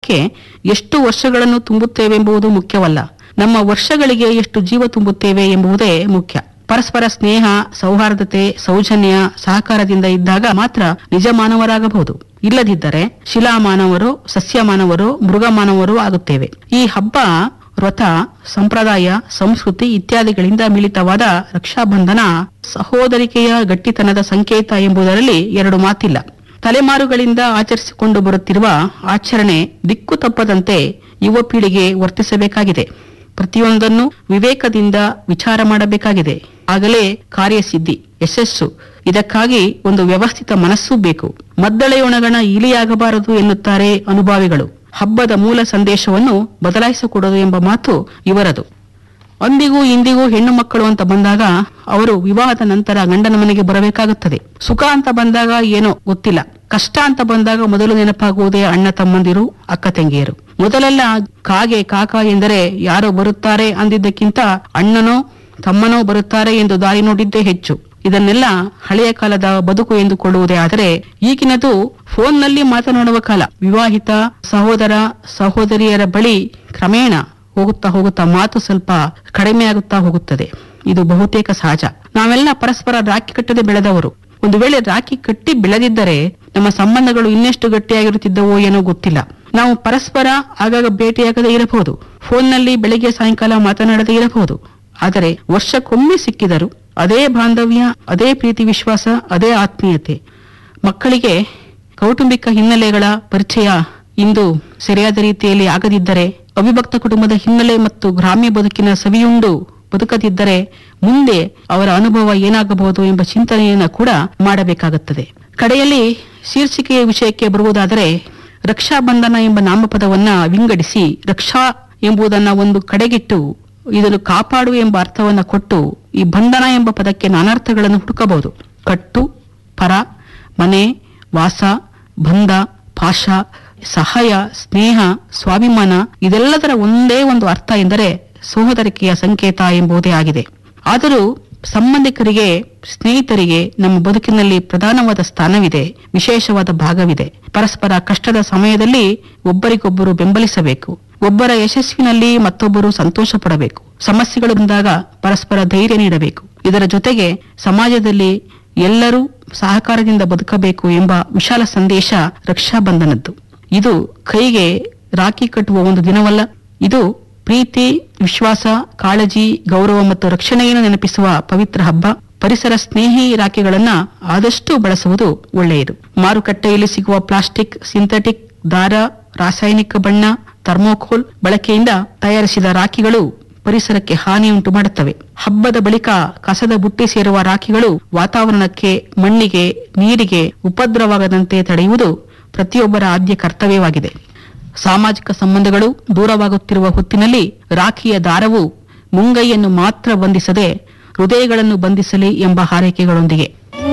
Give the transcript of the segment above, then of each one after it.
ಸಂಖ್ಯೆ ಎಷ್ಟು ವರ್ಷಗಳನ್ನು ತುಂಬುತ್ತೇವೆ ಎಂಬುದು ಮುಖ್ಯವಲ್ಲ ನಮ್ಮ ವರ್ಷಗಳಿಗೆ ಎಷ್ಟು ಜೀವ ತುಂಬುತ್ತೇವೆ ಎಂಬುದೇ ಮುಖ್ಯ ಪರಸ್ಪರ ಸ್ನೇಹ ಸೌಹಾರ್ದತೆ ಸೌಜನ್ಯ ಸಹಕಾರದಿಂದ ಇದ್ದಾಗ ಮಾತ್ರ ನಿಜ ಮಾನವರಾಗಬಹುದು ಇಲ್ಲದಿದ್ದರೆ ಶಿಲಾ ಮಾನವರು ಸಸ್ಯ ಮಾನವರು ಮೃಗ ಮಾನವರು ಆಗುತ್ತೇವೆ ಈ ಹಬ್ಬ ವ್ರತ ಸಂಪ್ರದಾಯ ಸಂಸ್ಕೃತಿ ಇತ್ಯಾದಿಗಳಿಂದ ಮಿಳಿತವಾದ ರಕ್ಷಾಬಂಧನ ಸಹೋದರಿಕೆಯ ಗಟ್ಟಿತನದ ಸಂಕೇತ ಎಂಬುದರಲ್ಲಿ ಎರಡು ಮಾತಿಲ್ಲ ತಲೆಮಾರುಗಳಿಂದ ಆಚರಿಸಿಕೊಂಡು ಬರುತ್ತಿರುವ ಆಚರಣೆ ದಿಕ್ಕು ತಪ್ಪದಂತೆ ಯುವ ಪೀಳಿಗೆ ವರ್ತಿಸಬೇಕಾಗಿದೆ ಪ್ರತಿಯೊಂದನ್ನು ವಿವೇಕದಿಂದ ವಿಚಾರ ಮಾಡಬೇಕಾಗಿದೆ ಆಗಲೇ ಕಾರ್ಯಸಿದ್ಧಿ ಯಶಸ್ಸು ಇದಕ್ಕಾಗಿ ಒಂದು ವ್ಯವಸ್ಥಿತ ಮನಸ್ಸೂ ಬೇಕು ಮದ್ದಳೆಯೊಣಗಣ ಇಲಿಯಾಗಬಾರದು ಎನ್ನುತ್ತಾರೆ ಅನುಭಾವಿಗಳು ಹಬ್ಬದ ಮೂಲ ಸಂದೇಶವನ್ನು ಬದಲಾಯಿಸಿಕೊಡೋದು ಎಂಬ ಮಾತು ಇವರದು ಅಂದಿಗೂ ಇಂದಿಗೂ ಹೆಣ್ಣು ಮಕ್ಕಳು ಅಂತ ಬಂದಾಗ ಅವರು ವಿವಾಹದ ನಂತರ ಗಂಡನ ಮನೆಗೆ ಬರಬೇಕಾಗುತ್ತದೆ ಸುಖ ಅಂತ ಬಂದಾಗ ಏನೋ ಗೊತ್ತಿಲ್ಲ ಕಷ್ಟ ಅಂತ ಬಂದಾಗ ಮೊದಲು ನೆನಪಾಗುವುದೇ ಅಣ್ಣ ತಮ್ಮಂದಿರು ಅಕ್ಕ ತಂಗಿಯರು ಮೊದಲೆಲ್ಲ ಕಾಗೆ ಕಾಕ ಎಂದರೆ ಯಾರೋ ಬರುತ್ತಾರೆ ಅಂದಿದ್ದಕ್ಕಿಂತ ಅಣ್ಣನೋ ತಮ್ಮನೋ ಬರುತ್ತಾರೆ ಎಂದು ದಾರಿ ನೋಡಿದ್ದೇ ಹೆಚ್ಚು ಇದನ್ನೆಲ್ಲ ಹಳೆಯ ಕಾಲದ ಬದುಕು ಎಂದುಕೊಳ್ಳುವುದೇ ಆದರೆ ಈಗಿನದು ಫೋನ್ನಲ್ಲಿ ಮಾತನಾಡುವ ಕಾಲ ವಿವಾಹಿತ ಸಹೋದರ ಸಹೋದರಿಯರ ಬಳಿ ಕ್ರಮೇಣ ಹೋಗುತ್ತಾ ಹೋಗುತ್ತಾ ಮಾತು ಸ್ವಲ್ಪ ಕಡಿಮೆಯಾಗುತ್ತಾ ಹೋಗುತ್ತದೆ ಇದು ಬಹುತೇಕ ಸಹಜ ನಾವೆಲ್ಲ ಪರಸ್ಪರ ರಾಖಿ ಕಟ್ಟದೆ ಬೆಳೆದವರು ಒಂದು ವೇಳೆ ರಾಖಿ ಕಟ್ಟಿ ಬೆಳೆದಿದ್ದರೆ ನಮ್ಮ ಸಂಬಂಧಗಳು ಇನ್ನೆಷ್ಟು ಗಟ್ಟಿಯಾಗಿರುತ್ತಿದ್ದವೋ ಏನೋ ಗೊತ್ತಿಲ್ಲ ನಾವು ಪರಸ್ಪರ ಆಗಾಗ ಭೇಟಿಯಾಗದೇ ಇರಬಹುದು ಫೋನ್ನಲ್ಲಿ ಬೆಳಿಗ್ಗೆ ಸಾಯಂಕಾಲ ಮಾತನಾಡದೇ ಇರಬಹುದು ಆದರೆ ವರ್ಷಕ್ಕೊಮ್ಮೆ ಸಿಕ್ಕಿದರು ಅದೇ ಬಾಂಧವ್ಯ ಅದೇ ಪ್ರೀತಿ ವಿಶ್ವಾಸ ಅದೇ ಆತ್ಮೀಯತೆ ಮಕ್ಕಳಿಗೆ ಕೌಟುಂಬಿಕ ಹಿನ್ನೆಲೆಗಳ ಪರಿಚಯ ಇಂದು ಸರಿಯಾದ ರೀತಿಯಲ್ಲಿ ಆಗದಿದ್ದರೆ ಅವಿಭಕ್ತ ಕುಟುಂಬದ ಹಿನ್ನೆಲೆ ಮತ್ತು ಗ್ರಾಮ್ಯ ಬದುಕಿನ ಸವಿಯುಂಡು ಬದುಕದಿದ್ದರೆ ಮುಂದೆ ಅವರ ಅನುಭವ ಏನಾಗಬಹುದು ಎಂಬ ಚಿಂತನೆಯನ್ನ ಕೂಡ ಮಾಡಬೇಕಾಗುತ್ತದೆ ಕಡೆಯಲ್ಲಿ ಶೀರ್ಷಿಕೆಯ ವಿಷಯಕ್ಕೆ ಬರುವುದಾದರೆ ರಕ್ಷಾಬಂಧನ ಎಂಬ ನಾಮಪದವನ್ನ ವಿಂಗಡಿಸಿ ರಕ್ಷಾ ಎಂಬುದನ್ನ ಒಂದು ಕಡೆಗಿಟ್ಟು ಇದನ್ನು ಕಾಪಾಡು ಎಂಬ ಅರ್ಥವನ್ನ ಕೊಟ್ಟು ಈ ಬಂಧನ ಎಂಬ ಪದಕ್ಕೆ ನಾನಾರ್ಥಗಳನ್ನು ಹುಡುಕಬಹುದು ಕಟ್ಟು ಪರ ಮನೆ ವಾಸ ಬಂಧ ಪಾಶ ಸಹಾಯ ಸ್ನೇಹ ಸ್ವಾಭಿಮಾನ ಇದೆಲ್ಲದರ ಒಂದೇ ಒಂದು ಅರ್ಥ ಎಂದರೆ ಸಹೋದರಿಕೆಯ ಸಂಕೇತ ಎಂಬುದೇ ಆಗಿದೆ ಆದರೂ ಸಂಬಂಧಿಕರಿಗೆ ಸ್ನೇಹಿತರಿಗೆ ನಮ್ಮ ಬದುಕಿನಲ್ಲಿ ಪ್ರಧಾನವಾದ ಸ್ಥಾನವಿದೆ ವಿಶೇಷವಾದ ಭಾಗವಿದೆ ಪರಸ್ಪರ ಕಷ್ಟದ ಸಮಯದಲ್ಲಿ ಒಬ್ಬರಿಗೊಬ್ಬರು ಬೆಂಬಲಿಸಬೇಕು ಒಬ್ಬರ ಯಶಸ್ವಿನಲ್ಲಿ ಮತ್ತೊಬ್ಬರು ಸಂತೋಷ ಪಡಬೇಕು ಸಮಸ್ಯೆಗಳು ಬಂದಾಗ ಪರಸ್ಪರ ಧೈರ್ಯ ನೀಡಬೇಕು ಇದರ ಜೊತೆಗೆ ಸಮಾಜದಲ್ಲಿ ಎಲ್ಲರೂ ಸಹಕಾರದಿಂದ ಬದುಕಬೇಕು ಎಂಬ ವಿಶಾಲ ಸಂದೇಶ ರಕ್ಷಾಬಂಧನದ್ದು ಇದು ಕೈಗೆ ರಾಖಿ ಕಟ್ಟುವ ಒಂದು ದಿನವಲ್ಲ ಇದು ಪ್ರೀತಿ ವಿಶ್ವಾಸ ಕಾಳಜಿ ಗೌರವ ಮತ್ತು ರಕ್ಷಣೆಯನ್ನು ನೆನಪಿಸುವ ಪವಿತ್ರ ಹಬ್ಬ ಪರಿಸರ ಸ್ನೇಹಿ ರಾಖಿಗಳನ್ನ ಆದಷ್ಟು ಬಳಸುವುದು ಒಳ್ಳೆಯದು ಮಾರುಕಟ್ಟೆಯಲ್ಲಿ ಸಿಗುವ ಪ್ಲಾಸ್ಟಿಕ್ ಸಿಂಥೆಟಿಕ್ ದಾರ ರಾಸಾಯನಿಕ ಬಣ್ಣ ಥರ್ಮೋಕೋಲ್ ಬಳಕೆಯಿಂದ ತಯಾರಿಸಿದ ರಾಖಿಗಳು ಪರಿಸರಕ್ಕೆ ಹಾನಿಯುಂಟು ಮಾಡುತ್ತವೆ ಹಬ್ಬದ ಬಳಿಕ ಕಸದ ಬುಟ್ಟಿ ಸೇರುವ ರಾಖಿಗಳು ವಾತಾವರಣಕ್ಕೆ ಮಣ್ಣಿಗೆ ನೀರಿಗೆ ಉಪದ್ರವಾಗದಂತೆ ತಡೆಯುವುದು ಪ್ರತಿಯೊಬ್ಬರ ಆದ್ಯ ಕರ್ತವ್ಯವಾಗಿದೆ ಸಾಮಾಜಿಕ ಸಂಬಂಧಗಳು ದೂರವಾಗುತ್ತಿರುವ ಹೊತ್ತಿನಲ್ಲಿ ರಾಖಿಯ ದಾರವು ಮುಂಗೈಯನ್ನು ಮಾತ್ರ ಬಂಧಿಸದೆ ಹೃದಯಗಳನ್ನು ಬಂಧಿಸಲಿ ಎಂಬ ಹಾರೈಕೆಗಳೊಂದಿಗೆ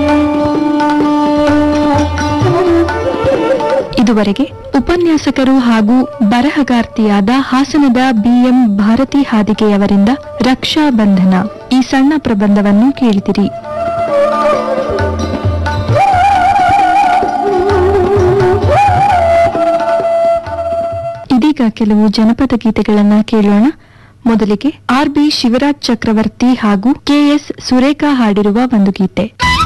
ಇದುವರೆಗೆ ಉಪನ್ಯಾಸಕರು ಹಾಗೂ ಬರಹಗಾರ್ತಿಯಾದ ಹಾಸನದ ಬಿಎಂ ಭಾರತಿ ಹಾದಿಗೆಯವರಿಂದ ರಕ್ಷಾ ಬಂಧನ ಈ ಸಣ್ಣ ಪ್ರಬಂಧವನ್ನು ಕೇಳಿದಿರಿ ಇದೀಗ ಕೆಲವು ಜನಪದ ಗೀತೆಗಳನ್ನ ಕೇಳೋಣ ಮೊದಲಿಗೆ ಆರ್ ಬಿ ಶಿವರಾಜ್ ಚಕ್ರವರ್ತಿ ಹಾಗೂ ಕೆಎಸ್ ಸುರೇಖಾ ಹಾಡಿರುವ ಒಂದು ಗೀತೆ